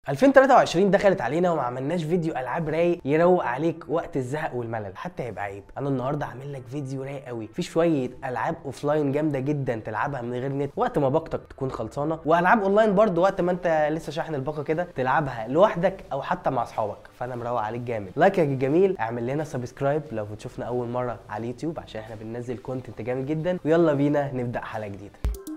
2023 دخلت علينا وما عملناش فيديو العاب رايق يروق عليك وقت الزهق والملل حتى هيبقى عيب انا النهارده هعمل لك فيديو رايق قوي في شويه العاب اوفلاين جامده جدا تلعبها من غير نت وقت ما باقتك تكون خلصانه والعاب اونلاين برضو وقت ما انت لسه شاحن الباقه كده تلعبها لوحدك او حتى مع اصحابك فانا مروق عليك جامد لايك يا جميل اعمل لنا سبسكرايب لو بتشوفنا اول مره على اليوتيوب عشان احنا بننزل كونتنت جامد جدا ويلا بينا نبدا حلقه جديده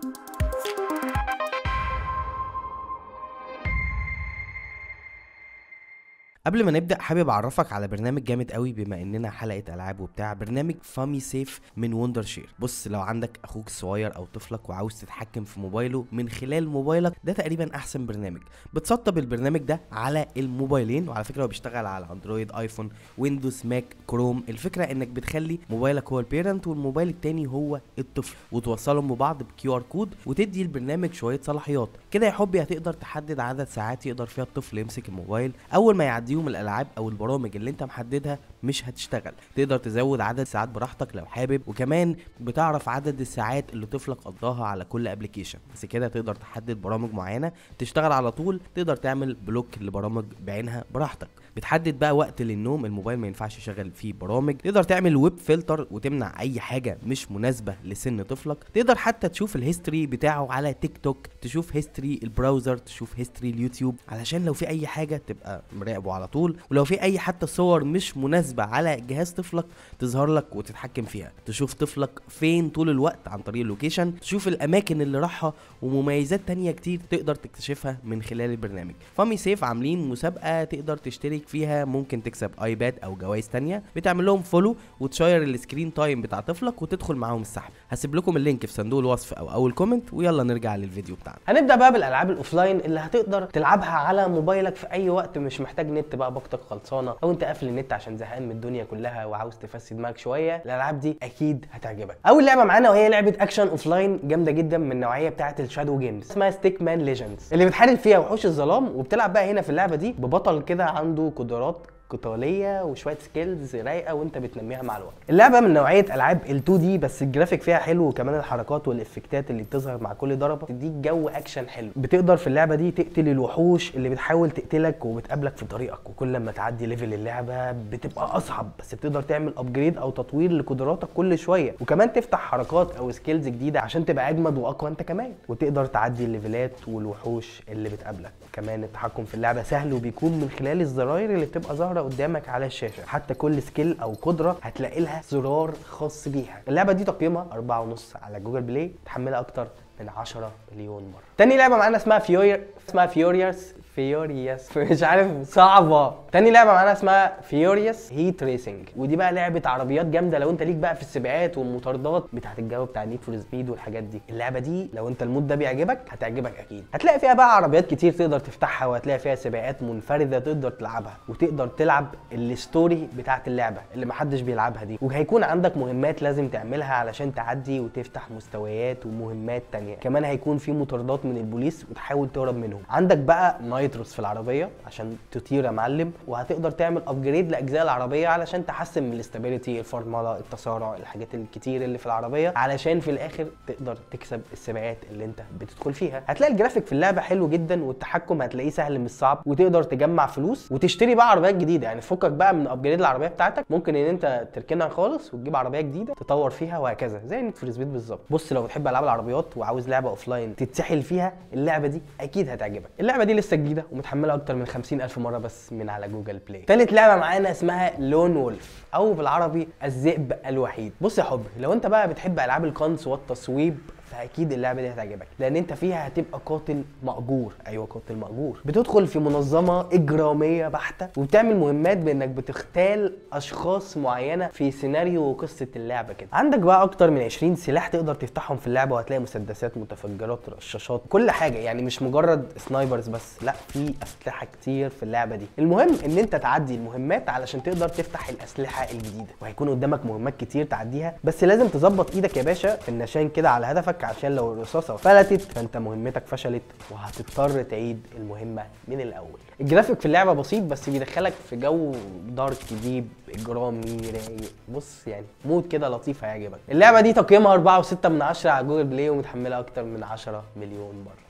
قبل ما نبدا حابب اعرفك على برنامج جامد قوي بما اننا حلقه العاب وبتاع برنامج فامي سيف من وندر شير بص لو عندك اخوك الصغير او طفلك وعاوز تتحكم في موبايله من خلال موبايلك ده تقريبا احسن برنامج بتسطب البرنامج ده على الموبايلين وعلى فكره هو بيشتغل على اندرويد ايفون ويندوز ماك كروم الفكره انك بتخلي موبايلك هو البيرنت والموبايل التاني هو الطفل وتوصلهم ببعض بكيو ار كود وتدي البرنامج شويه صلاحيات كده يا حبي هتقدر تحدد عدد ساعات يقدر فيها الطفل يمسك الموبايل اول ما يعدي يديهم الالعاب او البرامج اللي انت محددها مش هتشتغل تقدر تزود عدد ساعات براحتك لو حابب وكمان بتعرف عدد الساعات اللي طفلك قضاها على كل ابلكيشن بس كده تقدر تحدد برامج معينه تشتغل على طول تقدر تعمل بلوك لبرامج بعينها براحتك بتحدد بقى وقت للنوم الموبايل ما ينفعش يشغل فيه برامج تقدر تعمل ويب فلتر وتمنع اي حاجه مش مناسبه لسن طفلك تقدر حتى تشوف الهيستوري بتاعه على تيك توك تشوف هيستوري البراوزر تشوف هيستوري اليوتيوب علشان لو في اي حاجه تبقى مراقبه على طول ولو في اي حتى صور مش مناسبه على جهاز طفلك تظهر لك وتتحكم فيها تشوف طفلك فين طول الوقت عن طريق اللوكيشن تشوف الاماكن اللي راحها ومميزات تانية كتير تقدر تكتشفها من خلال البرنامج فامي سيف عاملين مسابقه تقدر تشترك فيها ممكن تكسب ايباد او جوائز تانية بتعمل لهم فولو وتشير السكرين تايم بتاع طفلك وتدخل معاهم السحب هسيب لكم اللينك في صندوق الوصف او اول كومنت ويلا نرجع للفيديو بتاعنا هنبدا بقى بالالعاب الاوفلاين اللي هتقدر تلعبها على موبايلك في اي وقت مش محتاج نت بقى باقتك خلصانه او انت قافل النت عشان زهقان من الدنيا كلها وعاوز تفسي دماغك شويه الالعاب دي اكيد هتعجبك اول لعبه معانا وهي لعبه اكشن اوفلاين جامده جدا من النوعيه بتاعه الشادو جيمز اسمها ستيك مان ليجندز اللي بتحارب فيها وحوش الظلام وبتلعب بقى هنا في اللعبه دي ببطل كده عنده قدرات قتاليه وشويه سكيلز رايقه وانت بتنميها مع الوقت اللعبه من نوعيه العاب ال2 دي بس الجرافيك فيها حلو وكمان الحركات والافكتات اللي بتظهر مع كل ضربه تديك جو اكشن حلو بتقدر في اللعبه دي تقتل الوحوش اللي بتحاول تقتلك وبتقابلك في طريقك وكل لما تعدي ليفل اللعبه بتبقى اصعب بس بتقدر تعمل ابجريد او تطوير لقدراتك كل شويه وكمان تفتح حركات او سكيلز جديده عشان تبقى اجمد واقوى انت كمان وتقدر تعدي الليفلات والوحوش اللي بتقابلك كمان التحكم في اللعبه سهل وبيكون من خلال الزراير اللي بتبقى ظاهره قدامك على الشاشه حتى كل سكيل او قدره هتلاقي لها زرار خاص بيها اللعبه دي تقييمها 4.5 على جوجل بلاي تحملها اكتر من 10 مليون مره تاني لعبه معانا اسمها فيورير اسمها فيوريوس فيوريوس مش عارف صعبه تاني لعبه معانا اسمها فيوريوس هيت ريسنج ودي بقى لعبه عربيات جامده لو انت ليك بقى في السباقات والمطاردات بتاعت الجو بتاع نيد فور سبيد والحاجات دي اللعبه دي لو انت المود ده بيعجبك هتعجبك اكيد هتلاقي فيها بقى عربيات كتير تقدر تفتحها وهتلاقي فيها سباقات منفرده تقدر تلعبها وتقدر تلعب الستوري بتاعت اللعبه اللي محدش بيلعبها دي وهيكون عندك مهمات لازم تعملها علشان تعدي وتفتح مستويات ومهمات تانية كمان هيكون في مطاردات من البوليس وتحاول تهرب منهم عندك بقى نايتروس في العربيه عشان تطير يا معلم وهتقدر تعمل ابجريد لاجزاء العربيه علشان تحسن من الاستابيليتي الفرمله التسارع الحاجات الكتير اللي في العربيه علشان في الاخر تقدر تكسب السباقات اللي انت بتدخل فيها هتلاقي الجرافيك في اللعبه حلو جدا والتحكم هتلاقيه سهل مش صعب وتقدر تجمع فلوس وتشتري بقى عربيات جديده يعني فكك بقى من ابجريد العربيه بتاعتك ممكن ان انت تركنها خالص وتجيب عربيه جديده تطور فيها وهكذا زي نيد فور سبيد بالظبط بص لو بتحب العاب العربيات وعاوز لعبه اوفلاين تتسحل فيها اللعبه دي اكيد هتعجبك اللعبه دي لسه جديده ومتحملها اكتر من 50 الف مره بس من على جوجل بلاي تالت لعبه معانا اسمها لون وولف او بالعربي الذئب الوحيد بص يا حب لو انت بقى بتحب العاب القنص والتصويب فاكيد اللعبه دي هتعجبك لان انت فيها هتبقى قاتل مأجور ايوه قاتل مأجور بتدخل في منظمه اجراميه بحته وبتعمل مهمات بانك بتختال اشخاص معينه في سيناريو وقصه اللعبه كده عندك بقى اكتر من 20 سلاح تقدر تفتحهم في اللعبه وهتلاقي مسدسات متفجرات رشاشات كل حاجه يعني مش مجرد سنايبرز بس لا في اسلحه كتير في اللعبه دي المهم ان انت تعدي المهمات علشان تقدر تفتح الاسلحه الجديده وهيكون قدامك مهمات كتير تعديها بس لازم تظبط ايدك يا باشا في النشان كده على هدفك عشان لو الرصاصه فلتت فانت مهمتك فشلت وهتضطر تعيد المهمه من الاول الجرافيك في اللعبه بسيط بس بيدخلك في جو دارك ديب اجرامي رايق بص يعني مود كده لطيف هيعجبك اللعبه دي تقييمها 4.6 من 10 على جوجل بلاي ومتحملها اكتر من 10 مليون مره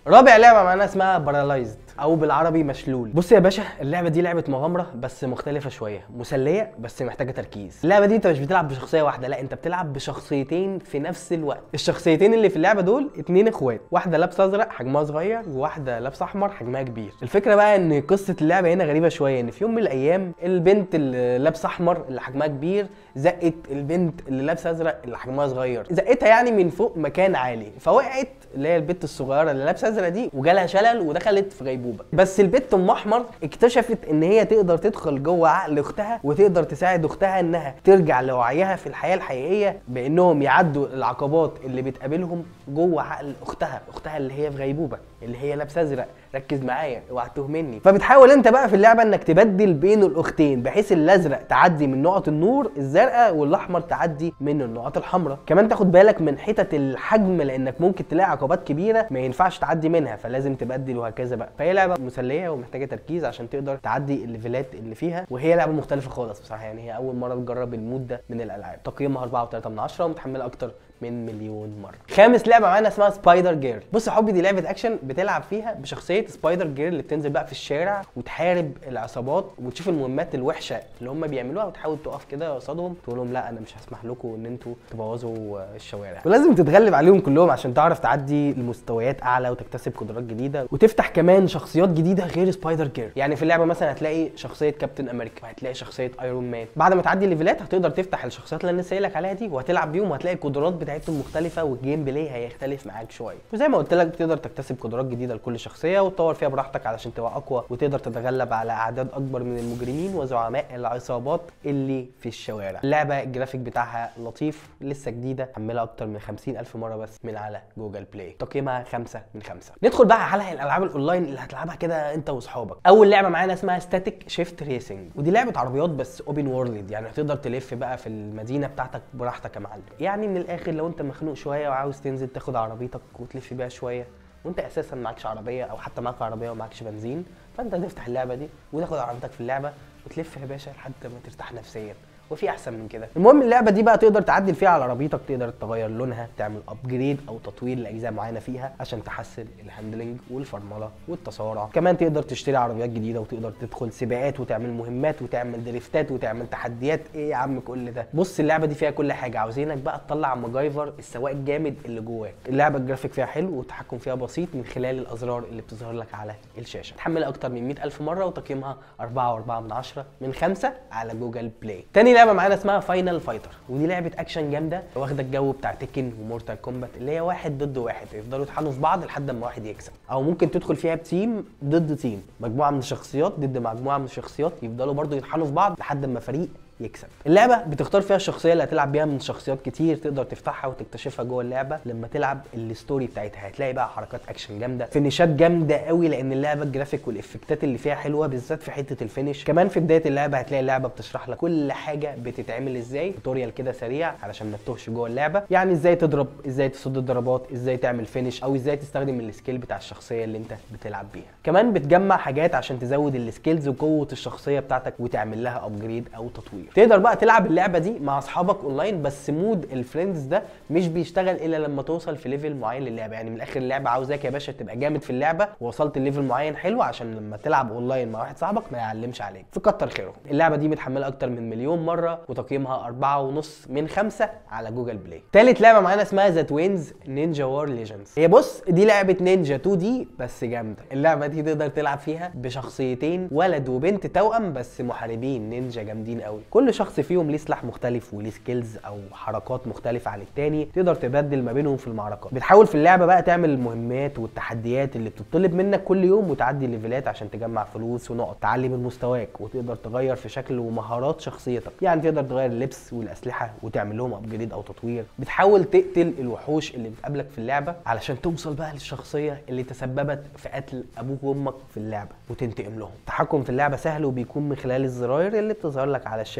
رابع لعبه معانا اسمها بارالايزد او بالعربي مشلول بص يا باشا اللعبه دي لعبه مغامره بس مختلفه شويه مسليه بس محتاجه تركيز اللعبه دي انت مش بتلعب بشخصيه واحده لا انت بتلعب بشخصيتين في نفس الوقت الشخصيتين اللي في اللعبه دول اتنين اخوات واحده لابسه ازرق حجمها صغير وواحده لابسه احمر حجمها كبير الفكره بقى ان قصه اللعبه هنا غريبه شويه ان في يوم من الايام البنت اللي لابسه احمر اللي حجمها كبير زقت البنت اللي لابسه ازرق اللي حجمها صغير زقتها يعني من فوق مكان عالي فوقعت اللي هي البت الصغيره اللي لابسه ازرق دي وجالها شلل ودخلت في غيبوبه بس البت ام احمر اكتشفت ان هي تقدر تدخل جوه عقل اختها وتقدر تساعد اختها انها ترجع لوعيها في الحياه الحقيقيه بانهم يعدوا العقبات اللي بتقابلهم جوه عقل اختها اختها اللي هي في غيبوبه اللي هي لابسه ازرق ركز معايا اوعى تهمني فبتحاول انت بقى في اللعبه انك تبدل بين الاختين بحيث الازرق تعدي من نقط النور الزرقاء والاحمر تعدي من النقط الحمراء كمان تاخد بالك من حتت الحجم لانك ممكن تلاقي عقبات كبيره ما ينفعش تعدي منها فلازم تبدل وهكذا بقى فهي لعبه مسليه ومحتاجه تركيز عشان تقدر تعدي الليفلات اللي فيها وهي لعبه مختلفه خالص بصراحه يعني هي اول مره تجرب المود ده من الالعاب تقييمها 4.3 من 10 ومتحمله اكتر من مليون مره خامس لعبه معانا اسمها سبايدر جير بص يا حبي دي لعبه اكشن بتلعب فيها بشخصيه سبايدر جير اللي بتنزل بقى في الشارع وتحارب العصابات وتشوف المهمات الوحشه اللي هم بيعملوها وتحاول تقف كده قصادهم تقول لهم لا انا مش هسمح لكم ان انتوا تبوظوا الشوارع ولازم تتغلب عليهم كلهم عشان تعرف تعدي لمستويات اعلى وتكتسب قدرات جديده وتفتح كمان شخصيات جديده غير سبايدر جير يعني في اللعبه مثلا هتلاقي شخصيه كابتن امريكا وهتلاقي شخصيه ايرون مان بعد ما تعدي الليفلات هتقدر تفتح الشخصيات اللي انا لسه قايل لك عليها دي وهتلعب بيهم وهتلاقي القدرات بتاعتهم مختلفه والجيم بلاي هيختلف معاك شويه وزي ما قلت لك بتقدر تكتسب قدرات جديده لكل شخصيه وتطور فيها براحتك علشان تبقى اقوى وتقدر تتغلب على اعداد اكبر من المجرمين وزعماء العصابات اللي في الشوارع اللعبه الجرافيك بتاعها لطيف لسه جديده حملها اكتر من 50 الف مره بس من على جوجل بلاي تقييمها 5 من 5 ندخل بقى على الالعاب الاونلاين اللي هتلعبها كده انت واصحابك اول لعبه معانا اسمها ستاتيك شيفت ريسنج ودي لعبه عربيات بس اوبن وورلد يعني هتقدر تلف بقى في المدينه بتاعتك براحتك يا معلم يعني من الاخر لو انت مخنوق شويه وعاوز تنزل تاخد عربيتك وتلف بيها شويه وانت اساسا معكش عربيه او حتى معاك عربيه ومعكش بنزين فانت تفتح اللعبه دي وتاخد عربيتك في اللعبه وتلف يا باشا لحد ما ترتاح نفسيا وفي احسن من كده المهم اللعبه دي بقى تقدر تعدل فيها على عربيتك تقدر تغير لونها تعمل ابجريد او تطوير لاجزاء معينه فيها عشان تحسن الهاندلنج والفرمله والتسارع كمان تقدر تشتري عربيات جديده وتقدر تدخل سباقات وتعمل مهمات وتعمل دريفتات وتعمل تحديات ايه يا عم كل ده بص اللعبه دي فيها كل حاجه عاوزينك بقى تطلع ماجايفر السواق الجامد اللي جواك اللعبه الجرافيك فيها حلو والتحكم فيها بسيط من خلال الازرار اللي بتظهر لك على الشاشه تحمل اكتر من 100000 مره وتقييمها 4.4 من 10 من 5 على جوجل بلاي تاني لعبه معانا اسمها فاينل فايتر ودي لعبه اكشن جامده واخده الجو بتاع تيكن ومورتال كومبات اللي هي واحد ضد واحد يفضلوا يطحنوا في بعض لحد ما واحد يكسب او ممكن تدخل فيها بتيم ضد تيم مجموعه من الشخصيات ضد مجموعه من الشخصيات يفضلوا برضو يطحنوا في بعض لحد ما فريق يكسب اللعبه بتختار فيها الشخصيه اللي هتلعب بيها من شخصيات كتير تقدر تفتحها وتكتشفها جوه اللعبه لما تلعب الستوري بتاعتها هتلاقي بقى حركات اكشن جامده فينيشات جامده قوي لان اللعبه الجرافيك والافكتات اللي فيها حلوه بالذات في حته الفينش كمان في بدايه اللعبه هتلاقي اللعبه بتشرح لك كل حاجه بتتعمل ازاي توتوريال كده سريع علشان ما تتوهش جوه اللعبه يعني ازاي تضرب ازاي تصد الضربات ازاي تعمل فينش او ازاي تستخدم السكيل بتاع الشخصيه اللي انت بتلعب بيها كمان بتجمع حاجات عشان تزود السكيلز وقوه الشخصيه بتاعتك وتعمل لها ابجريد او تطوير تقدر بقى تلعب اللعبه دي مع اصحابك اونلاين بس مود الفريندز ده مش بيشتغل الا لما توصل في ليفل معين للعبه يعني من الاخر اللعبه عاوزاك يا باشا تبقى جامد في اللعبه ووصلت ليفل معين حلو عشان لما تلعب اونلاين مع واحد صاحبك ما يعلمش عليك فكتر خيره اللعبه دي متحمله اكتر من مليون مره وتقييمها أربعة ونص من خمسة على جوجل بلاي تالت لعبه معانا اسمها ذا توينز نينجا وار ليجندز هي بص دي لعبه نينجا 2 دي بس جامده اللعبه دي تقدر تلعب فيها بشخصيتين ولد وبنت توأم بس محاربين نينجا جامدين قوي كل شخص فيهم ليه سلاح مختلف وليه سكيلز او حركات مختلفه عن التاني تقدر تبدل ما بينهم في المعركات بتحاول في اللعبه بقى تعمل المهمات والتحديات اللي بتطلب منك كل يوم وتعدي الليفلات عشان تجمع فلوس ونقط تعلي من مستواك وتقدر تغير في شكل ومهارات شخصيتك يعني تقدر تغير اللبس والاسلحه وتعمل لهم ابجريد او تطوير بتحاول تقتل الوحوش اللي بتقابلك في اللعبه علشان توصل بقى للشخصيه اللي تسببت في قتل ابوك وامك في اللعبه وتنتقم لهم التحكم في اللعبه سهل وبيكون من خلال الزراير اللي بتظهر لك على الشاشه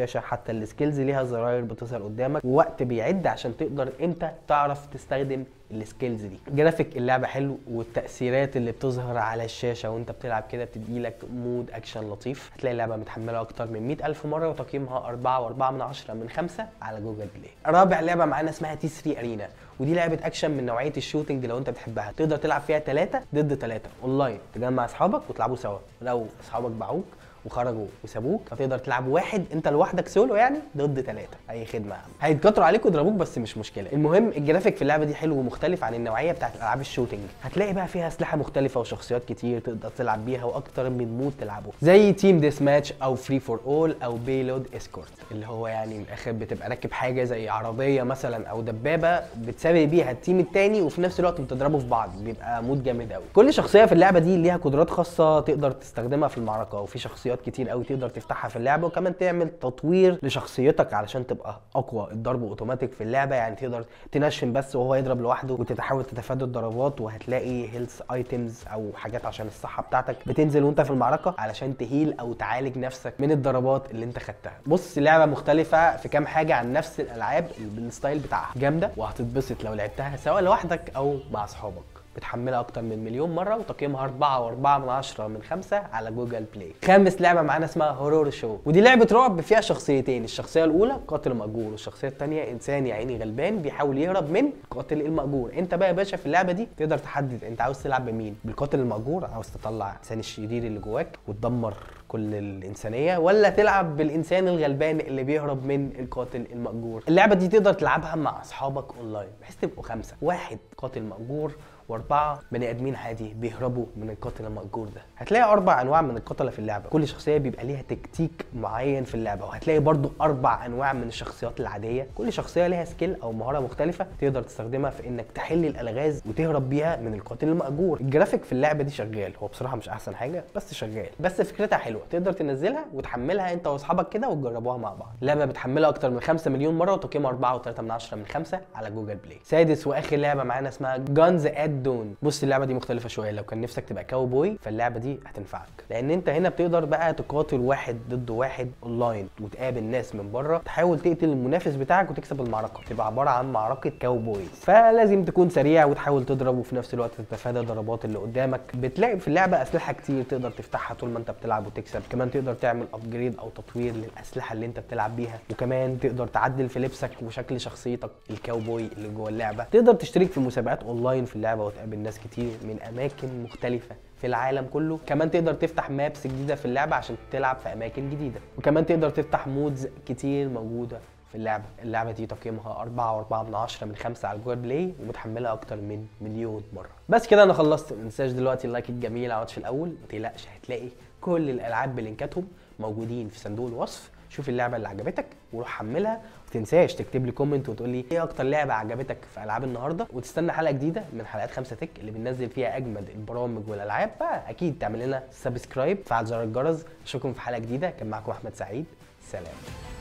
الشاشه حتى السكيلز ليها زراير بتظهر قدامك ووقت بيعد عشان تقدر انت تعرف تستخدم السكيلز دي جرافيك اللعبه حلو والتاثيرات اللي بتظهر على الشاشه وانت بتلعب كده بتدي لك مود اكشن لطيف هتلاقي اللعبه متحمله اكتر من 100 الف مره وتقييمها 4 و4 من 10 من 5 على جوجل بلاي رابع لعبه معانا اسمها تي 3 ارينا ودي لعبه اكشن من نوعيه الشوتنج لو انت بتحبها تقدر تلعب فيها ثلاثة ضد ثلاثة اونلاين تجمع اصحابك وتلعبوا سوا لو اصحابك باعوك وخرجوا وسابوك فتقدر تلعب واحد انت لوحدك سولو يعني ضد ثلاثه اي خدمه هيتكتروا عليك ويضربوك بس مش مشكله المهم الجرافيك في اللعبه دي حلو ومختلف عن النوعيه بتاعت العاب الشوتنج هتلاقي بقى فيها اسلحه مختلفه وشخصيات كتير تقدر تلعب بيها واكتر من مود تلعبه زي تيم ديس ماتش او فري فور اول او بيلود اسكورت اللي هو يعني من الاخر بتبقى راكب حاجه زي عربيه مثلا او دبابه بتسابق بيها التيم التاني وفي نفس الوقت بتضربوا في بعض بيبقى مود جامد قوي كل شخصيه في اللعبه دي ليها قدرات خاصه تقدر تستخدمها في المعركه وفي شخصيات كتير قوي تقدر تفتحها في اللعبه وكمان تعمل تطوير لشخصيتك علشان تبقى اقوى الضرب اوتوماتيك في اللعبه يعني تقدر تنشن بس وهو يضرب لوحده وتحاول تتفادى الضربات وهتلاقي هيلث ايتمز او حاجات عشان الصحه بتاعتك بتنزل وانت في المعركه علشان تهيل او تعالج نفسك من الضربات اللي انت خدتها بص لعبه مختلفه في كام حاجه عن نفس الالعاب بالستايل بتاعها جامده وهتتبسط لو لعبتها سواء لوحدك او مع اصحابك بتحملها اكتر من مليون مره وتقييمها 4 و4 من 10 من 5 على جوجل بلاي خامس لعبه معانا اسمها هورور شو ودي لعبه رعب فيها شخصيتين الشخصيه الاولى قاتل مأجور والشخصيه الثانيه انسان يا عيني غلبان بيحاول يهرب من القاتل المأجور انت بقى يا باشا في اللعبه دي تقدر تحدد انت عاوز تلعب بمين بالقاتل المأجور عاوز تطلع الانسان الشرير اللي جواك وتدمر كل الانسانيه ولا تلعب بالانسان الغلبان اللي بيهرب من القاتل المأجور اللعبه دي تقدر تلعبها مع اصحابك اونلاين بحيث تبقوا خمسه واحد قاتل مأجور واربعه بني ادمين عادي بيهربوا من القاتل المأجور ده هتلاقي اربع انواع من القتله في اللعبه كل شخصيه بيبقى ليها تكتيك معين في اللعبه وهتلاقي برضو اربع انواع من الشخصيات العاديه كل شخصيه ليها سكيل او مهاره مختلفه تقدر تستخدمها في انك تحل الالغاز وتهرب بيها من القاتل المأجور الجرافيك في اللعبه دي شغال هو بصراحه مش احسن حاجه بس شغال بس فكرتها حلوه تقدر تنزلها وتحملها انت واصحابك كده وتجربوها مع بعض اللعبه بتحملها اكتر من 5 مليون مره وتقييمها 4 و3 من 10 من 5 على جوجل بلاي سادس واخر لعبه معانا اسمها جانز ات دون بص اللعبه دي مختلفه شويه لو كان نفسك تبقى كاوبوي فاللعبه دي هتنفعك لان انت هنا بتقدر بقى تقاتل واحد ضد واحد اونلاين وتقابل ناس من بره تحاول تقتل المنافس بتاعك وتكسب المعركه تبقى عباره عن معركه كاوبويز فلازم تكون سريع وتحاول تضرب وفي نفس الوقت تتفادى الضربات اللي قدامك بتلاقي في اللعبه اسلحه كتير تقدر تفتحها طول ما انت بتلعب وتكسب كمان تقدر تعمل ابجريد او تطوير للاسلحه اللي انت بتلعب بيها وكمان تقدر تعدل في لبسك وشكل شخصيتك الكاوبوي اللي جوه اللعبه تقدر تشترك في مسابقات اونلاين في اللعبه وتقابل ناس كتير من اماكن مختلفه في العالم كله كمان تقدر تفتح مابس جديده في اللعبه عشان تلعب في اماكن جديده وكمان تقدر تفتح مودز كتير موجوده في اللعبه اللعبه دي تقييمها 4 و4 من 10 من 5 على جوجل بلاي ومتحملها اكتر من مليون مره بس كده انا خلصت ما تنساش دلوقتي اللايك الجميل على في الاول ما تقلقش هتلاقي كل الالعاب بلينكاتهم موجودين في صندوق الوصف شوف اللعبه اللي عجبتك وروح حملها وتنساش تكتب لي كومنت وتقول لي ايه اكتر لعبه عجبتك في العاب النهارده وتستنى حلقه جديده من حلقات خمسة تك اللي بننزل فيها اجمد البرامج والالعاب فاكيد تعمل لنا سبسكرايب فعل زر الجرس اشوفكم في حلقه جديده كان معاكم احمد سعيد سلام